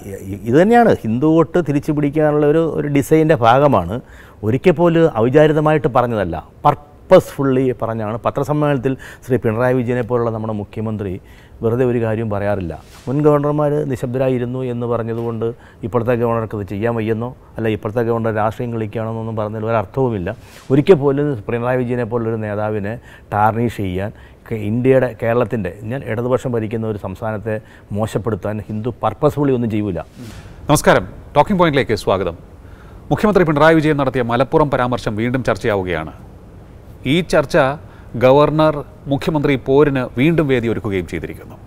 E- ഇത് തന്നെയാണ് Hindu vote തിരിച്ചു പിടിക്കാനുള്ള ഒരു ഒരു ഡിസൈൻ്റെ ഭാഗമാണ് ഒരിക്കൽ പോലും ഔചാരിതമായിട്ട് പറഞ്ഞതല്ല പർപ്പസ്ഫുള്ളി പറഞ്ഞാണ് പത്രസമ്മേളനത്തിൽ ശ്രീ പിണറായി വിജയനെ പോലുള്ള നമ്മുടെ മുഖ്യമന്ത്രി വെറുതെ ഒരു കാര്യവും പറയാറില്ല മുൻ ഗവർണർമാർ നിശബ്ദരായിരുന്നു എന്ന് പറഞ്ഞതുകൊണ്ട് ഇപ്പോഴത്തെ ഗവർണർക്ക് ഇത് ചെയ്യാൻ വയ്യെന്നോ അല്ല ഇപ്പോഴത്തെ ഗവർണർ രാഷ്ട്രീയം കളിക്കുകയാണെന്നൊന്നും പറഞ്ഞതിൽ ഒരർത്ഥവുമില്ല ഒരിക്കൽ പോലും പിണറായി വിജയനെ പോലുള്ളൊരു നേതാവിനെ ടാർണിഷ് ചെയ്യാൻ കെ- ഇന്ത്യയുടെ കേരളത്തിൻ്റെ ഞാൻ ഇടതുപക്ഷം ഭരിക്കുന്ന ഒരു സംസ്ഥാനത്തെ മോശപ്പെടുത്താൻ ഹിന്ദു പർപ്പസ്ഫുള്ളി ഒന്നും ചെയ്യൂല നമസ്കാരം ടോക്കിംഗ് പോയിന്റിലേക്ക് സ്വാഗതം മുഖ്യമന്ത്രി പിണറായി വിജയൻ നടത്തിയ മലപ്പുറം പരാമർശം വീണ്ടും ചർച്ചയാവുകയാണ് ഈ ചർച്ച ഗവർണർ മുഖ്യമന്ത്രി പോരിന് വീണ്ടും വേദി ഒരുക്കുകയും ചെയ്തിരിക്കുന്നു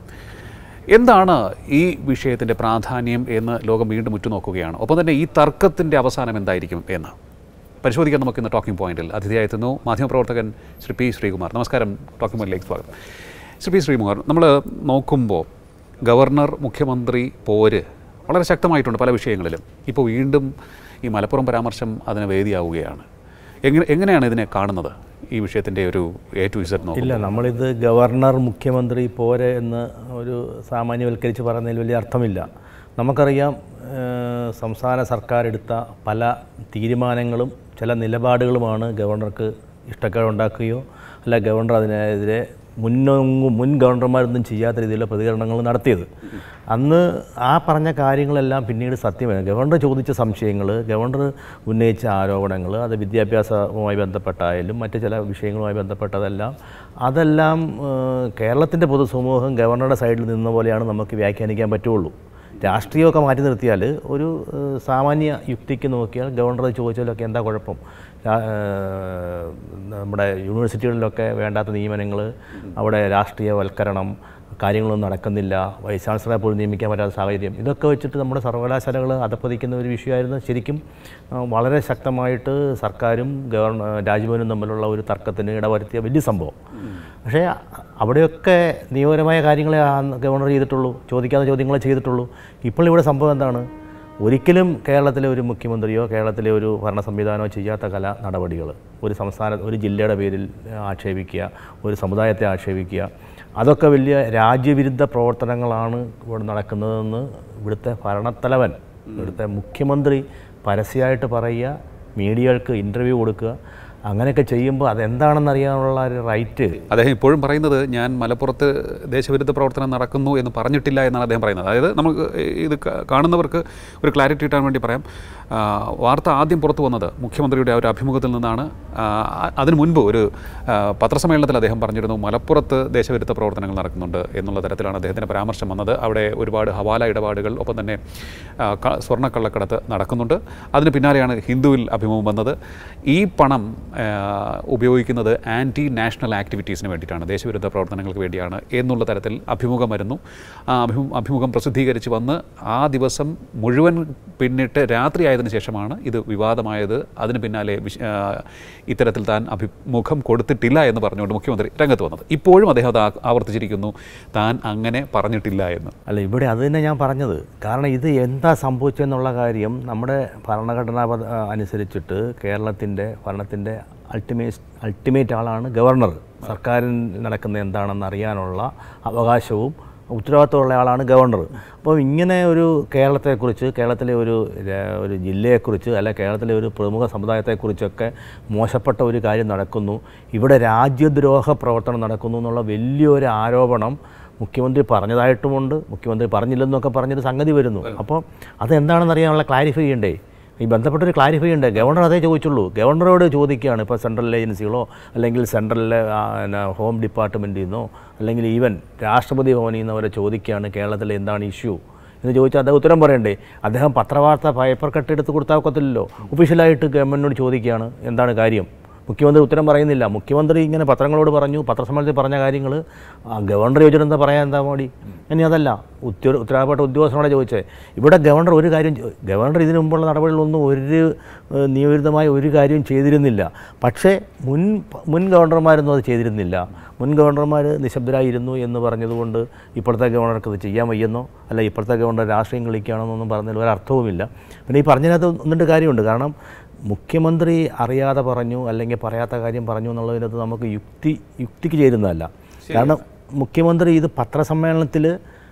എന്താണ് ഈ വിഷയത്തിൻ്റെ പ്രാധാന്യം എന്ന് ലോകം വീണ്ടും ഉറ്റുനോക്കുകയാണ് ഒപ്പം തന്നെ ഈ തർക്കത്തിൻ്റെ അവസാനം എന്തായിരിക്കും എന്ന് പരിശോധിക്കാൻ നമുക്ക് ഇന്ന് ടോക്കിംഗ് പോയിന്റിൽ അതിഥിയായെത്തുന്നു മാധ്യമപ്രവർത്തകൻ ശ്രീ പി ശ്രീകുമാർ നമസ്കാരം ടോക്കിംഗ് പോയിന്റിലേക്ക് സ്വാഗതം ശ്രീ പി ശ്രീകുമാർ നമ്മൾ നോക്കുമ്പോൾ ഗവർണർ മുഖ്യമന്ത്രി പോര് വളരെ ശക്തമായിട്ടുണ്ട് പല വിഷയങ്ങളിലും ഇപ്പോൾ വീണ്ടും ഈ മലപ്പുറം പരാമർശം അതിന് വേദിയാവുകയാണ് എങ്ങനെ എങ്ങനെയാണ് ഇതിനെ കാണുന്നത് ഈ വിഷയത്തിൻ്റെ ഒരു എ ടു ഇസഡ് നോക്കും ഇല്ല നമ്മളിത് ഗവർണർ മുഖ്യമന്ത്രി പോരെ എന്ന് ഒരു സാമാന്യവൽക്കരിച്ച് പറയുന്നതിൽ വലിയ അർത്ഥമില്ല നമുക്കറിയാം ഏഹ്, സംസ്ഥാന സർക്കാർ എടുത്ത പല തീരുമാനങ്ങളും ചില നിലപാടുകളുമാണ് ഗവർണർക്ക് ഇഷ്ടക്കേടുണ്ടാക്കുകയോ അല്ല ഗവർണർ അതിനെതിരെ മുന്നൊങ്ങും മുൻ ഗവർണർമാരൊന്നും ചെയ്യാത്ത രീതിയിലുള്ള പ്രതികരണങ്ങൾ നടത്തിയത് അന്ന് ആ പറഞ്ഞ കാര്യങ്ങളെല്ലാം പിന്നീട് സത്യമാണ് ഗവർണർ ചോദിച്ച സംശയങ്ങൾ ഗവർണർ ഉന്നയിച്ച ആരോപണങ്ങൾ അത് വിദ്യാഭ്യാസവുമായി ബന്ധപ്പെട്ടായാലും മറ്റ് ചില വിഷയങ്ങളുമായി ബന്ധപ്പെട്ടതെല്ലാം അതെല്ലാം കേരളത്തിൻ്റെ പൊതുസമൂഹം ഗവർണറുടെ സൈഡിൽ നിന്ന പോലെയാണ് നമുക്ക് വ്യാഖ്യാനിക്കാൻ പറ്റുള്ളൂ രാഷ്ട്രീയമൊക്കെ മാറ്റി നിർത്തിയാൽ ഒരു ഏഹ്, സാമാന്യ യുക്തിക്ക് നോക്കിയാൽ ഗവർണർ ചോദിച്ചാലൊക്കെ എന്താ കുഴപ്പം രാ- ഏഹ്, നമ്മുടെ യൂണിവേഴ്സിറ്റികളിലൊക്കെ വേണ്ടാത്ത നിയമനങ്ങൾ അവിടെ രാഷ്ട്രീയവൽക്കരണം കാര്യങ്ങളൊന്നും നടക്കുന്നില്ല വൈസ് ചാൻസലറെ പോലും നിയമിക്കാൻ പറ്റാത്ത സാഹചര്യം ഇതൊക്കെ വെച്ചിട്ട് നമ്മുടെ സർവകലാശാലകൾ അധപ്പതിക്കുന്ന ഒരു വിഷയമായിരുന്നു ശരിക്കും ആ, വളരെ ശക്തമായിട്ട് സർക്കാരും ഗവർണ രാജ്ഭവനും തമ്മിലുള്ള ഒരു തർക്കത്തിന് ഇടവരുത്തിയ വലിയ സംഭവം പക്ഷേ അവിടെയൊക്കെ നിയമപരമായ കാര്യങ്ങളെ ആ ഗവർണർ ചെയ്തിട്ടുള്ളൂ ചോദിക്കാത്ത ചോദ്യങ്ങളെ ചെയ്തിട്ടുള്ളൂ ഇപ്പോൾ ഇവിടെ സംഭവം എന്താണ് ഒരിക്കലും കേരളത്തിലെ ഒരു മുഖ്യമന്ത്രിയോ കേരളത്തിലെ ഒരു ഭരണ സംവിധാനമോ ചെയ്യാത്ത കല നടപടികൾ ഒരു സംസ്ഥാന ഒരു ജില്ലയുടെ പേരിൽ ആക്ഷേപിക്കുക ഒരു സമുദായത്തെ ആക്ഷേപിക്കുക അതൊക്കെ വലിയ രാജ്യവിരുദ്ധ പ്രവർത്തനങ്ങളാണ് ഇവിടെ നടക്കുന്നതെന്ന് ഇവിടുത്തെ ഭരണത്തലവൻ ഇവിടുത്തെ മുഖ്യമന്ത്രി പരസ്യമായിട്ട് പറയുക മീഡിയകൾക്ക് ഇൻ്റർവ്യൂ കൊടുക്കുക അങ്ങനെയൊക്കെ ചെയ്യുമ്പോൾ അതെന്താണെന്ന് അറിയാനുള്ള ഒരു റൈറ്റ് അദ്ദേഹം ഇപ്പോഴും പറയുന്നത് ഞാൻ മലപ്പുറത്ത് ദേശവിരുദ്ധ പ്രവർത്തനം നടക്കുന്നു എന്ന് പറഞ്ഞിട്ടില്ല എന്നാണ് അദ്ദേഹം പറയുന്നത് അതായത് നമുക്ക് ഇത് ക- കാണുന്നവർക്ക് ഒരു ക്ലാരിറ്റി കിട്ടാൻ വേണ്ടി പറയാം ആ, വാർത്ത ആദ്യം പുറത്തു വന്നത് മുഖ്യമന്ത്രിയുടെ ആ ഒരു അഭിമുഖത്തിൽ നിന്നാണ് ആ, അ- അതിനു മുൻപ് ഒരു ആ, പത്രസമ്മേളനത്തിൽ അദ്ദേഹം പറഞ്ഞിരുന്നു മലപ്പുറത്ത് ദേശവിരുദ്ധ പ്രവർത്തനങ്ങൾ നടക്കുന്നുണ്ട് എന്നുള്ള തരത്തിലാണ് അദ്ദേഹത്തിൻ്റെ പരാമർശം വന്നത് അവിടെ ഒരുപാട് ഹവാല ഇടപാടുകൾ ഒപ്പം തന്നെ ആ, ക- സ്വർണ്ണക്കള്ളക്കടത്ത് നടക്കുന്നുണ്ട് അതിന് പിന്നാലെയാണ് ഹിന്ദുവിൽ അഭിമുഖം വന്നത് ഈ പണം ആ, ഉപയോഗിക്കുന്നത് ആൻറ്റി നാഷണൽ ആക്ടിവിറ്റീസിന് വേണ്ടിയിട്ടാണ് ദേശവിരുദ്ധ പ്രവർത്തനങ്ങൾക്ക് വേണ്ടിയാണ് എന്നുള്ള തരത്തിൽ അഭിമുഖം വരുന്നു ആ അഭിമു അഭിമുഖം പ്രസിദ്ധീകരിച്ച് വന്ന് ആ ദിവസം മുഴുവൻ പിന്നിട്ട് രാത്രിയായതിനു ശേഷമാണ് ഇത് വിവാദമായത് അതിന് പിന്നാലെ വിശ- ആ, ഇത്തരത്തിൽ താൻ അഭിമുഖം കൊടുത്തിട്ടില്ല എന്ന് പറഞ്ഞുകൊണ്ട് മുഖ്യമന്ത്രി രംഗത്ത് വന്നത് ഇപ്പോഴും അദ്ദേഹം അത് ആ- ആവർത്തിച്ചിരിക്കുന്നു താൻ അങ്ങനെ പറഞ്ഞിട്ടില്ല എന്ന് അല്ല ഇവിടെ അത് തന്നെ ഞാൻ പറഞ്ഞത് കാരണം ഇത് എന്താ സംഭവിച്ചതെന്നുള്ള കാര്യം നമ്മുടെ ഭരണഘടന പദ- ആ, അനുസരിച്ചിട്ട് കേരളത്തിൻ്റെ ഭരണത്തിൻ്റെ അൾട്ടിമേറ്റ് അൾട്ടിമേറ്റ് ആളാണ് ഗവർണർ സർക്കാരിൽ നടക്കുന്ന എന്താണെന്ന് അറിയാനുള്ള അവകാശവും ഉത്തരവാദിത്തമുള്ള ആളാണ് ഗവർണർ അപ്പോൾ ഇങ്ങനെ ഒരു കേരളത്തെക്കുറിച്ച് കേരളത്തിലെ ഒരു ര- ഒരു ജില്ലയെക്കുറിച്ച് അല്ലെ കേരളത്തിലെ ഒരു പ്രമുഖ സമുദായത്തെക്കുറിച്ചൊക്കെ മോശപ്പെട്ട ഒരു കാര്യം നടക്കുന്നു ഇവിടെ രാജ്യദ്രോഹ പ്രവർത്തനം നടക്കുന്നു എന്നുള്ള വലിയൊരു ആരോപണം മുഖ്യമന്ത്രി പറഞ്ഞതായിട്ടുമുണ്ട് മുഖ്യമന്ത്രി പറഞ്ഞില്ലെന്നൊക്കെ പറഞ്ഞൊരു സംഗതി വരുന്നു അപ്പോൾ അതെന്താണെന്ന് അറിയാനുള്ള ക്ലാരിഫൈ ചെയ്യണ്ടേ ഈ ബന്ധപ്പെട്ടൊരു ക്ലാരിഫൈ ചെയ്യണ്ടേ ഗവർണർ അതേ ചോദിച്ചുള്ളൂ ഗവർണറോട് ചോദിക്കുകയാണ് ഇപ്പോൾ സെൻട്രൽ ഏജൻസികളോ അല്ലെങ്കിൽ സെൻട്രലിലെ ആ, പിന്നെ ഹോം ഡിപ്പാർട്ട്മെൻറ്റിൽ നിന്നോ അല്ലെങ്കിൽ ഈവൻ രാഷ്ട്രപതി ഭവനിൽ നിന്ന് അവരെ ചോദിക്കുകയാണ് കേരളത്തിലെ എന്താണ് ഇഷ്യൂ എന്ന് ചോദിച്ചാൽ അദ്ദേഹം ഉത്തരം പറയണ്ടേ അദ്ദേഹം പത്രവാർത്ത പേപ്പർ കട്ട് എടുത്ത് കൊടുത്താൽ ഒക്കത്തില്ലല്ലോ ഒഫീഷ്യലായിട്ട് ഗവൺമെൻറ്റിനോട് ചോദിക്കുകയാണ് എന്താണ് കാര്യം മുഖ്യമന്ത്രി ഉത്തരം പറയുന്നില്ല മുഖ്യമന്ത്രി ഇങ്ങനെ പത്രങ്ങളോട് പറഞ്ഞു പത്രസമ്മേളനത്തിൽ പറഞ്ഞ കാര്യങ്ങൾ ഗവർണർ ചോദിച്ചിട്ട് എന്താ പറയാൻ എന്താ മതി ഇനി അതല്ല ഉത്തര ഉത്തരവാദപ്പെട്ട ഉദ്യോഗസ്ഥനോടെ ചോദിച്ചേ ഇവിടെ ഗവർണർ ഒരു കാര്യം ചെ- ഗവർണർ ഇതിനു മുമ്പുള്ള നടപടികളൊന്നും ഒരു ഏഹ്, നിയമവിരുദ്ധമായ ഒരു കാര്യവും ചെയ്തിരുന്നില്ല പക്ഷേ മുൻ മുൻ ഗവർണർമാരൊന്നും അത് ചെയ്തിരുന്നില്ല മുൻ ഗവർണർമാർ നിശബ്ദരായിരുന്നു എന്ന് പറഞ്ഞതുകൊണ്ട് ഇപ്പോഴത്തെ ഗവർണർക്ക് ഇത് ചെയ്യാൻ വയ്യെന്നോ അല്ല ഇപ്പോഴത്തെ ഗവർണർ രാഷ്ട്രീയം കളിക്കുകയാണെന്നൊന്നും പറഞ്ഞതിൽ ഒരർത്ഥവുമില്ല പിന്നെ ഈ പറഞ്ഞതിനകത്ത് ഒന്നിട്ട് കാര്യമുണ്ട് കാരണം മുഖ്യമന്ത്രി അറിയാതെ പറഞ്ഞു അല്ലെങ്കിൽ പറയാത്ത കാര്യം പറഞ്ഞു എന്നുള്ളതിനകത്ത് നമുക്ക് യുക്തി യുക്തിക്ക് ചേരുന്നതല്ല കാരണം മുഖ്യമന്ത്രി ഇത് പത്രസമ്മേളനത്തിൽ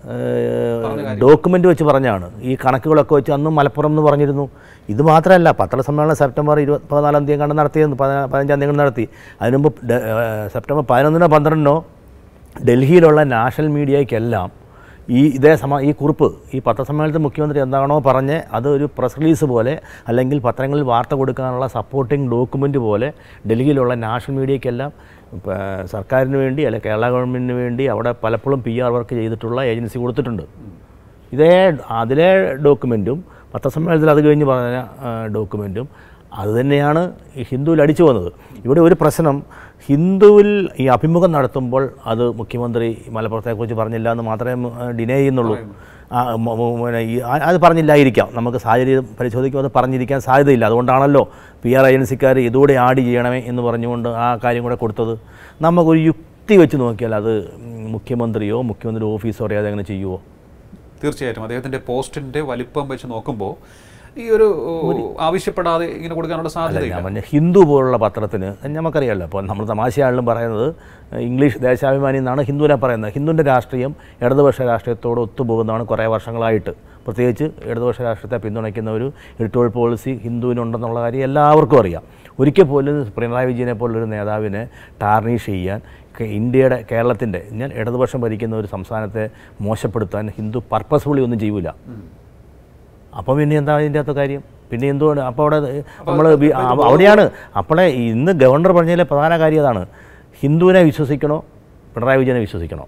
ഡോക്യുമെൻ്റ് വെച്ച് പറഞ്ഞാണ് ഈ കണക്കുകളൊക്കെ വെച്ച് അന്ന് മലപ്പുറം എന്ന് പറഞ്ഞിരുന്നു ഇത് മാത്രമല്ല പത്രസമ്മേളനം സെപ്റ്റംബർ ഇരുപത് പതിനാലാം തീയതി കണ്ട് നടത്തിയെന്ന് പതിനാ- പതിനഞ്ചാം തീയതി കണ്ട് നടത്തി അതിനു മുമ്പ് ഡ- ഏഹ് സെപ്റ്റംബർ പതിനൊന്നിനോ പന്ത്രണ്ടിനോ ഡൽഹിയിലുള്ള നാഷണൽ മീഡിയയ്ക്കെല്ലാം ഈ ഇതേ സമ ഈ കുറിപ്പ് ഈ പത്രസമ്മേളനത്തിൽ മുഖ്യമന്ത്രി എന്താണോ പറഞ്ഞ് അത് ഒരു പ്രസ് റിലീസ് പോലെ അല്ലെങ്കിൽ പത്രങ്ങളിൽ വാർത്ത കൊടുക്കാനുള്ള സപ്പോർട്ടിംഗ് ഡോക്യുമെൻ്റ് പോലെ ഡൽഹിയിലുള്ള നാഷണൽ മീഡിയയ്ക്കെല്ലാം ഇപ്പ, സർക്കാരിന് വേണ്ടി അല്ലെ കേരള ഗവൺമെൻറ്റിന് വേണ്ടി അവിടെ പലപ്പോഴും പി ആർ വർക്ക് ചെയ്തിട്ടുള്ള ഏജൻസി കൊടുത്തിട്ടുണ്ട് ഇതേ അതിലെ ഡോക്യുമെൻറ്റും പത്രസമ്മേളനത്തിൽ അത് കഴിഞ്ഞ് പറഞ്ഞ ആ, ഡോക്യുമെൻറ്റും അത് തന്നെയാണ് ഈ ഹിന്ദുവിൽ അടിച്ചു വന്നത് ഇവിടെ ഒരു പ്രശ്നം ഹിന്ദുവിൽ ഈ അഭിമുഖം നടത്തുമ്പോൾ അത് മുഖ്യമന്ത്രി മലപ്പുറത്തെക്കുറിച്ച് പറഞ്ഞില്ല എന്ന് മാത്രമേ ഡിനേ ചെയ്യുന്നുള്ളൂ ആ, മ- മ- പിന്നെ ഈ ആ- അത് പറഞ്ഞില്ലായിരിക്കാം നമുക്ക് സാഹചര്യം പരിശോധിക്കുമ്പോൾ അത് പറഞ്ഞിരിക്കാൻ സാധ്യതയില്ല അതുകൊണ്ടാണല്ലോ പി ആർ ഏജൻസിക്കാർ ഇതുകൂടെ ആഡ് ചെയ്യണമേ എന്ന് പറഞ്ഞുകൊണ്ട് ആ കാര്യം കൂടെ കൊടുത്തത് നമുക്കൊരു യുക്തി വെച്ച് നോക്കിയാൽ അത് ഉം, മുഖ്യമന്ത്രിയോ മുഖ്യമന്ത്രി ഓഫീസോ അറിയാതെ അങ്ങനെ ചെയ്യുമോ തീർച്ചയായിട്ടും അദ്ദേഹത്തിന്റെ പോസ്റ്റിന്റെ വലിപ്പം വെച്ച് നോക്കുമ്പോൾ ഈ ഒരു ആവശ്യപ്പെടാതെ ഇങ്ങനെ കൊടുക്കാനുള്ള സാധ്യതയില്ല ഞാൻ പറഞ്ഞ ഹിന്ദു പോലുള്ള പത്രത്തിന് നമുക്കറിയാമല്ലോ അപ്പോൾ നമ്മൾ തമാശയാളിലും പറയുന്നത് ഇംഗ്ലീഷ് ദേശാഭിമാനി എന്നാണ് ഹിന്ദുവിനെ പറയുന്നത് ഹിന്ദുവിൻ്റെ രാഷ്ട്രീയം ഇടതുപക്ഷ രാഷ്ട്രീയത്തോട് ഒത്തുപോകുന്നതാണ് കുറേ വർഷങ്ങളായിട്ട് പ്രത്യേകിച്ച് ഇടതുപക്ഷ രാഷ്ട്രീയത്തെ പിന്തുണയ്ക്കുന്ന ഒരു ഇട്ടോൾ പോളിസി ഹിന്ദുവിനുണ്ടെന്നുള്ള കാര്യം എല്ലാവർക്കും അറിയാം ഒരിക്കൽ പോലും പിണറായി വിജയനെ പോലൊരു നേതാവിനെ ടാർണിഷ് ചെയ്യാൻ കെ- ഇന്ത്യയുടെ കേരളത്തിൻ്റെ ഞാൻ ഇടതുപക്ഷം ഭരിക്കുന്ന ഒരു സംസ്ഥാനത്തെ മോശപ്പെടുത്താൻ ഹിന്ദു പർപ്പസ്ഫുള്ളി ഒന്നും ചെയ്യൂല അപ്പോൾ പിന്നെ എന്താ അതിൻ്റെ അകത്ത് കാര്യം പിന്നെ എന്തുകൊണ്ട് അപ്പോൾ അവിടെ നമ്മൾ അവിടെയാണ് അപ്പോളെ ഇന്ന് ഗവർണർ പറഞ്ഞതിലെ പ്രധാന കാര്യം അതാണ് ഹിന്ദുവിനെ വിശ്വസിക്കണോ പിണറായി വിജയനെ വിശ്വസിക്കണോ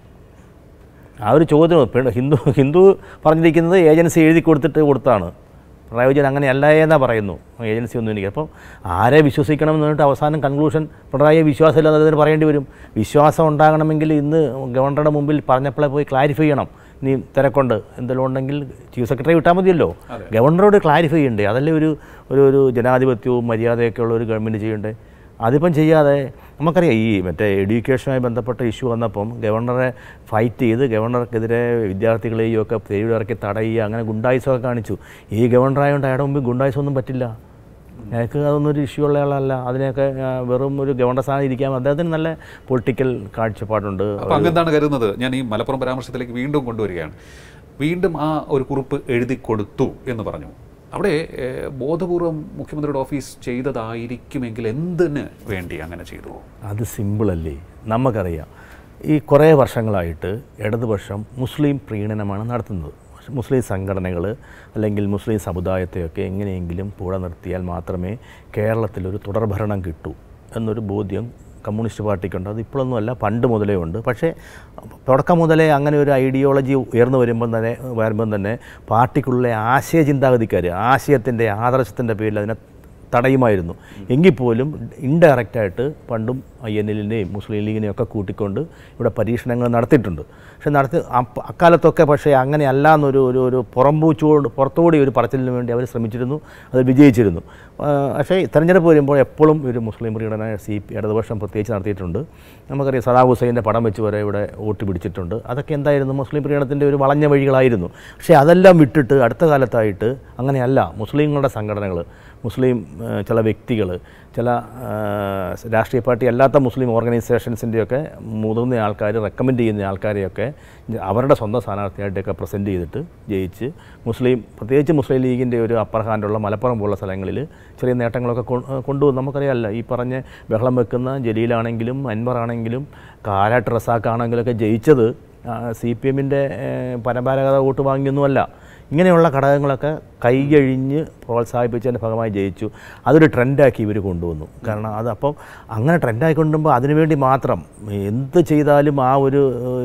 ആ ഒരു ചോദ്യം പിണ- ഹിന്ദു ഹിന്ദു പറഞ്ഞിരിക്കുന്നത് ഏജൻസി എഴുതി കൊടുത്തിട്ട് കൊടുത്താണ് പിണറായി വിജയൻ അങ്ങനെ അല്ല എന്നാ പറയുന്നു ഏജൻസി ഒന്നും എനിക്ക് അപ്പം ആരെ വിശ്വസിക്കണം എന്ന് പറഞ്ഞിട്ട് അവസാനം കൺക്ലൂഷൻ പിണറായിയെ വിശ്വാസമില്ലാതെ പറയേണ്ടി വരും വിശ്വാസം ഉണ്ടാകണമെങ്കിൽ ഇന്ന് ഗവർണറുടെ മുമ്പിൽ പറഞ്ഞപ്പോഴേ പോയി ക്ലാരിഫൈ ചെയ്യണം നീ തിരക്കുണ്ട് എന്തെങ്കിലും ഉണ്ടെങ്കിൽ ചീഫ് സെക്രട്ടറി വിട്ടാൽ മതിയല്ലോ ഗവർണറോട് ക്ലാരിഫൈ ചെയ്യണ്ടേ അതല്ലേ ഒരു ഒരു ഒരു ജനാധിപത്യവും മര്യാദയൊക്കെ ഉള്ള ഒരു ഗവൺമെൻറ് ചെയ്യണ്ടേ അതിപ്പം ചെയ്യാതെ നമുക്കറിയാം ഈ മറ്റേ എഡ്യൂക്കേഷനുമായി ബന്ധപ്പെട്ട ഇഷ്യൂ വന്നപ്പം ഗവർണറെ ഫൈറ്റ് ചെയ്ത് ഗവർണർക്കെതിരെ വിദ്യാർത്ഥികളെയും ഒക്കെ തെരുവിലിറക്കി തടയുക അങ്ങനെ ഗുണ്ടായുസമൊക്കെ കാണിച്ചു ഈ ഗവർണറായതുകൊണ്ട് അയാളുടെ മുമ്പിൽ ഗുണ്ടായുസം ഒന്നും പറ്റില്ല അയാൾക്ക് അതൊന്നും ഒരു ഇഷ്യൂ ഉള്ള ആളല്ല അതിനെയൊക്കെ ആ, വെറും ഒരു ഗവർണർ സ്ഥാനം ഇരിക്കാൻ അദ്ദേഹത്തിന് നല്ല പൊളിറ്റിക്കൽ കാഴ്ചപ്പാടുണ്ട് അപ്പോൾ അങ്ങെന്താണ് കരുതുന്നത് ഞാൻ ഈ മലപ്പുറം പരാമർശത്തിലേക്ക് വീണ്ടും കൊണ്ടുവരികയാണ് വീണ്ടും ആ ഒരു കുറിപ്പ് എഴുതി കൊടുത്തു എന്ന് പറഞ്ഞു അവിടെ ഏഹ്, ബോധപൂർവം മുഖ്യമന്ത്രിയുടെ ഓഫീസ് ചെയ്തതായിരിക്കുമെങ്കിൽ എന്തിന് വേണ്ടി അങ്ങനെ ചെയ്തു അത് സിമ്പിളല്ലേ നമുക്കറിയാം ഈ കുറേ വർഷങ്ങളായിട്ട് ഇടതുപക്ഷം മുസ്ലിം പ്രീണനമാണ് നടത്തുന്നത് മുസ്ലിം സംഘടനകൾ അല്ലെങ്കിൽ മുസ്ലിം സമുദായത്തെയൊക്കെ എങ്ങനെയെങ്കിലും പുഴ നിർത്തിയാൽ മാത്രമേ കേരളത്തിലൊരു തുടർഭരണം കിട്ടൂ എന്നൊരു ബോധ്യം കമ്മ്യൂണിസ്റ്റ് പാർട്ടിക്കുണ്ട് അത് ഇപ്പോഴൊന്നുമല്ല പണ്ട് മുതലേ ഉണ്ട് പക്ഷേ തുടക്കം മുതലേ അങ്ങനെ ഒരു ഐഡിയോളജി ഉയർന്നു വരുമ്പം തന്നെ വരുമ്പം തന്നെ പാർട്ടിക്കുള്ള ആശയ ചിന്താഗതിക്കാർ ആശയത്തിൻ്റെ ആദർശത്തിൻ്റെ പേരിൽ അതിനെ തടയുമായിരുന്നു എങ്കിൽ പോലും ഇൻഡയറക്റ്റായിട്ട് പണ്ടും ഐ എൻ എല്ലിനെയും മുസ്ലിം ലീഗിനെയും ഒക്കെ കൂട്ടിക്കൊണ്ട് ഇവിടെ പരീക്ഷണങ്ങൾ നടത്തിയിട്ടുണ്ട് പക്ഷെ നടത്തി അപ്പ- അക്കാലത്തൊക്കെ പക്ഷേ അങ്ങനെ അല്ല എന്നൊരു ഒരു ഒരു പുറംപൂച്ചുകൊണ്ട് പുറത്തുകൂടി ഒരു പറച്ചിലിന് വേണ്ടി അവർ ശ്രമിച്ചിരുന്നു അത് വിജയിച്ചിരുന്നു ആ, പക്ഷേ തെരഞ്ഞെടുപ്പ് വരുമ്പോൾ എപ്പോഴും ഒരു മുസ്ലിം പ്രീണന സി പി ഇടതുപക്ഷം പ്രത്യേകിച്ച് നടത്തിയിട്ടുണ്ട് നമുക്കറിയാം സദാം ഹുസൈൻ്റെ പടം വെച്ച് വരെ ഇവിടെ വോട്ട് പിടിച്ചിട്ടുണ്ട് അതൊക്കെ എന്തായിരുന്നു മുസ്ലിം പ്രീണനത്തിൻ്റെ ഒരു വളഞ്ഞ വഴികളായിരുന്നു പക്ഷേ അതെല്ലാം വിട്ടിട്ട് അടുത്ത കാലത്തായിട്ട് അങ്ങനെയല്ല മുസ്ലിങ്ങളുടെ സംഘടനകൾ മുസ്ലിം ആ, ചില വ്യക്തികൾ ചില ആ, രാഷ്ട്രീയ പാർട്ടി അല്ലാത്ത മുസ്ലിം ഓർഗനൈസേഷൻസിൻ്റെയൊക്കെ മുതിർന്ന ആൾക്കാർ റെക്കമെൻഡ് ചെയ്യുന്ന ആൾക്കാരെയൊക്കെ അവരുടെ സ്വന്തം സ്ഥാനാർത്ഥിയായിട്ടൊക്കെ പ്രസൻറ്റ് ചെയ്തിട്ട് ജയിച്ച് മുസ്ലിം പ്രത്യേകിച്ച് മുസ്ലിം ലീഗിൻ്റെ ഒരു അപ്പർ ഹാൻഡുള്ള മലപ്പുറം പോലുള്ള സ്ഥലങ്ങളിൽ ചെറിയ നേട്ടങ്ങളൊക്കെ കൊ- കൊണ്ടുവന്നു നമുക്കറിയാമല്ലോ ഈ പറഞ്ഞ ബഹളം വെക്കുന്ന ജലീലാണെങ്കിലും അൻവർ ആണെങ്കിലും കാരാട്ട് റസാഖാണെങ്കിലൊക്കെ ജയിച്ചത് സി പി എമ്മിൻ്റെ പരമ്പരാഗത വോട്ട് വാങ്ങിയൊന്നുമല്ല ഇങ്ങനെയുള്ള ഘടകങ്ങളൊക്കെ കൈകഴിഞ്ഞ് പ്രോത്സാഹിപ്പിച്ചതിൻ്റെ ഭാഗമായി ജയിച്ചു അതൊരു ട്രെൻഡാക്കി ഇവർ കൊണ്ടുവന്നു കാരണം അത് അപ്പം അങ്ങനെ ട്രെൻഡാക്കി കൊണ്ടുവരുമ്പോൾ അതിനുവേണ്ടി മാത്രം എന്ത് ചെയ്താലും ആ ഒരു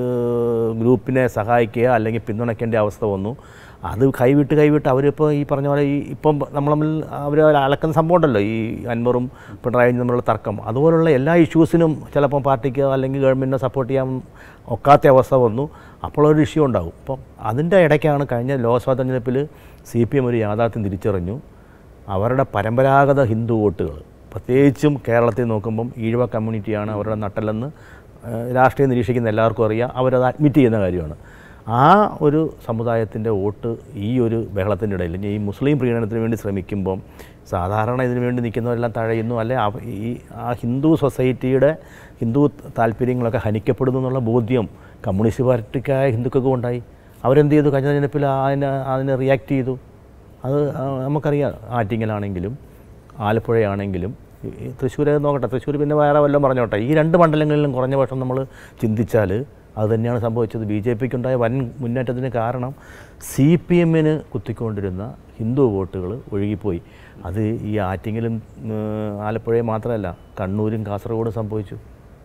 ഏഹ്, ഗ്രൂപ്പിനെ സഹായിക്കുക അല്ലെങ്കിൽ പിന്തുണയ്ക്കേണ്ട അവസ്ഥ വന്നു അത് കൈവിട്ട് കൈവിട്ട് അവരിപ്പോൾ ഈ പറഞ്ഞ പോലെ ഈ ഇപ്പം നമ്മൾ തമ്മിൽ അവർ അലക്കുന്ന സംഭവം ഉണ്ടല്ലോ ഈ അൻവറും പിണറായിയും തമ്മിലുള്ള തർക്കം അതുപോലുള്ള എല്ലാ ഇഷ്യൂസിനും ചിലപ്പോൾ പാർട്ടിക്ക് അല്ലെങ്കിൽ ഗവൺമെൻറ്റിനെ സപ്പോർട്ട് ചെയ്യാൻ ഒക്കാത്ത അവസ്ഥ വന്നു അപ്പോൾ ഒരു ഇഷ്യൂ ഉണ്ടാകും അപ്പം അതിൻ്റെ ഇടയ്ക്കാണ് കഴിഞ്ഞ ലോക്സഭാ തെരഞ്ഞെടുപ്പിൽ സി പി എം ഒരു യാഥാർത്ഥ്യം തിരിച്ചറിഞ്ഞു അവരുടെ പരമ്പരാഗത ഹിന്ദു വോട്ടുകൾ പ്രത്യേകിച്ചും കേരളത്തിൽ നോക്കുമ്പം ഈഴവ കമ്മ്യൂണിറ്റിയാണ് അവരുടെ നട്ടലെന്ന് ഏഹ്, രാഷ്ട്രീയം നിരീക്ഷിക്കുന്ന എല്ലാവർക്കും അറിയാം അവരത് അഡ്മിറ്റ് ചെയ്യുന്ന കാര്യമാണ് ആ ഒരു സമുദായത്തിൻ്റെ വോട്ട് ഈ ഒരു ബഹളത്തിൻ്റെ ഇടയിൽ ഇനി ഈ മുസ്ലിം പ്രീണനത്തിന് വേണ്ടി ശ്രമിക്കുമ്പം സാധാരണ ഇതിനു വേണ്ടി നിൽക്കുന്നവരെല്ലാം തഴയുന്നു അല്ലെ അവ- ഈ ആ ഹിന്ദു സൊസൈറ്റിയുടെ ഹിന്ദു താല്പര്യങ്ങളൊക്കെ ഹനിക്കപ്പെടുന്നു എന്നുള്ള ബോധ്യം കമ്മ്യൂണിസ്റ്റ് പാർട്ടിക്കായ ഹിന്ദുക്കൾക്കും ഉണ്ടായി അവരെന്ത് ചെയ്തു കഴിഞ്ഞ തെരഞ്ഞെടുപ്പിൽ അതിന് അതിനെ റിയാക്ട് ചെയ്തു അത് ആ, നമുക്കറിയാം ആറ്റിങ്ങലാണെങ്കിലും ആലപ്പുഴയാണെങ്കിലും ഈ- ഈ തൃശ്ശൂർ നോക്കട്ടെ തൃശ്ശൂർ പിന്നെ വേറെ വല്ലതും പറഞ്ഞോട്ടെ ഈ രണ്ട് മണ്ഡലങ്ങളിലും കുറഞ്ഞ പക്ഷം നമ്മൾ ചിന്തിച്ചാൽ അത് തന്നെയാണ് സംഭവിച്ചത് ബി ജെ പിക്കുണ്ടായ വൻ മുന്നേറ്റത്തിന് കാരണം സി പി എമ്മിന് കുത്തിക്കൊണ്ടിരുന്ന ഹിന്ദു വോട്ടുകൾ ഒഴുകിപ്പോയി അത് ഈ ആറ്റിങ്ങലും ഏഹ്, ആലപ്പുഴയും മാത്രമല്ല കണ്ണൂരും കാസർഗോഡും സംഭവിച്ചു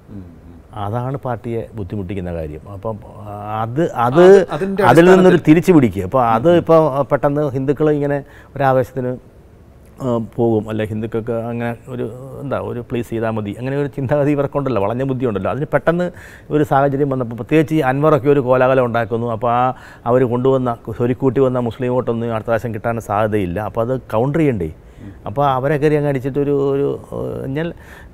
അതാണ് പാർട്ടിയെ ബുദ്ധിമുട്ടിക്കുന്ന കാര്യം അപ്പം അത് അത് അതിൻ്റെ അതിൽ നിന്നൊരു തിരിച്ചു പിടിക്കുക അപ്പോൾ അത് ഇപ്പോൾ പെട്ടെന്ന് ഹിന്ദുക്കൾ ഇങ്ങനെ ഒരാവേശത്തിന് ആ, പോകും അല്ലെ ഹിന്ദുക്കൾക്ക് അങ്ങനെ ഒരു എന്താ ഒരു പ്ലീസ് ചെയ്താൽ മതി അങ്ങനെ ഒരു ചിന്താഗതി ഇവർക്കുണ്ടല്ലോ വളഞ്ഞ ബുദ്ധി ഉണ്ടല്ലോ അതിന് പെട്ടെന്ന് ഒരു സാഹചര്യം വന്നപ്പോൾ പ്രത്യേകിച്ച് ഈ അൻവറൊക്കെ ഒരു കോലാഹലം ഉണ്ടാക്കുന്നു അപ്പോൾ ആ അവർ കൊണ്ടുവന്ന സ്വരുക്കൂട്ടി വന്ന മുസ്ലിം വോട്ടൊന്നും അടുത്ത പ്രാവശ്യം കിട്ടാൻ സാധ്യതയില്ല അപ്പോൾ അത് കൗണ്ടർ ചെയ്യണ്ടേ അപ്പോൾ അവരെ കയറി അങ്ങ് അടിച്ചിട്ട് ഒരു ഒരു എന്നാൽ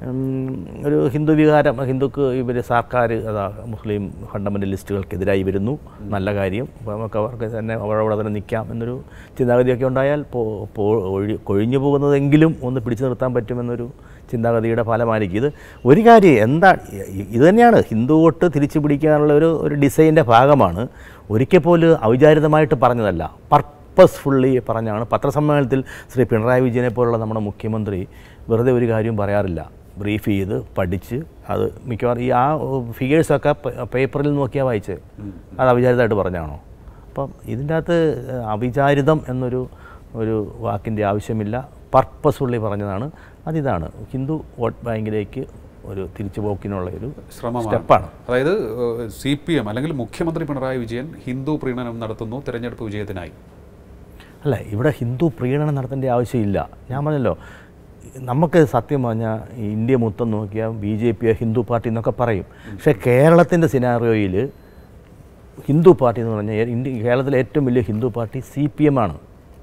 ഒരു ഹിന്ദു വികാരം ഹിന്ദുക്ക് ഇവർ സർക്കാർ അതാ മുസ്ലിം ഫണ്ടമെൻ്റലിസ്റ്റുകൾക്കെതിരായി വരുന്നു നല്ല കാര്യം അപ്പോൾ നമുക്ക് അവർക്ക് തന്നെ അവിടെ തന്നെ നിൽക്കാം എന്നൊരു ചിന്താഗതിയൊക്കെ ഉണ്ടായാൽ പോ പോ- ഒഴി കൊഴിഞ്ഞു പോകുന്നതെങ്കിലും ഒന്ന് പിടിച്ചു നിർത്താൻ പറ്റുമെന്നൊരു ചിന്താഗതിയുടെ ഫലമായിരിക്കും ഇത് ഒരു കാര്യം എന്താ ഇ- ഇത് തന്നെയാണ് ഹിന്ദു വോട്ട് തിരിച്ചു പിടിക്കാനുള്ള ഒരു ഒരു ഡിസൈൻ്റെ ഭാഗമാണ് ഒരിക്കൽ പോലും ഔചാരിതമായിട്ട് പറഞ്ഞതല്ല പർപ്പസ്ഫുള്ളി പറഞ്ഞാണ് പത്രസമ്മേളനത്തിൽ ശ്രീ പിണറായി വിജയനെ പോലുള്ള നമ്മുടെ മുഖ്യമന്ത്രി വെറുതെ ഒരു കാര്യവും പറയാറില്ല ബ്രീഫ് ചെയ്ത് പഠിച്ച് അത് മിക്കവാറും ഈ ആ ഫിഗേഴ്സൊക്കെ പേപ്പറിൽ നോക്കിയാൽ വായിച്ച് അത് അവിചാരിതമായിട്ട് പറഞ്ഞാണോ അപ്പം ഇതിൻ്റെ അകത്ത് അവിചാരിതം എന്നൊരു ഒരു വാക്കിൻ്റെ ആവശ്യമില്ല പർപ്പസ്ഫുള്ളി പറഞ്ഞതാണ് അതിതാണ് ഹിന്ദു വോട്ട് ബാങ്കിലേക്ക് ഒരു തിരിച്ചുപോക്കിനുള്ള ഒരു ശ്രമമാണ് സ്റ്റെപ്പാണ് അതായത് സി പി എം അല്ലെങ്കിൽ മുഖ്യമന്ത്രി പിണറായി വിജയൻ ഹിന്ദു പ്രീണനം നടത്തുന്നു തെരഞ്ഞെടുപ്പ് വിജയത്തിനായി അല്ല ഇവിടെ ഹിന്ദു പ്രീണനം നടത്തേണ്ട ആവശ്യമില്ല ഞാൻ പറഞ്ഞല്ലോ നമുക്ക് സത്യം പറഞ്ഞാൽ ഈ ഇന്ത്യ മൊത്തം നോക്കിയാൽ B J P Hindu party എന്നൊക്കെ പറയും പക്ഷേ കേരളത്തിൻ്റെ സിനാറിയോയിൽ ഹിന്ദു പാർട്ടി എന്ന് പറഞ്ഞാൽ ഇന്ത്യ കേരളത്തിലെ ഏറ്റവും വലിയ Hindu party C P M ആണ്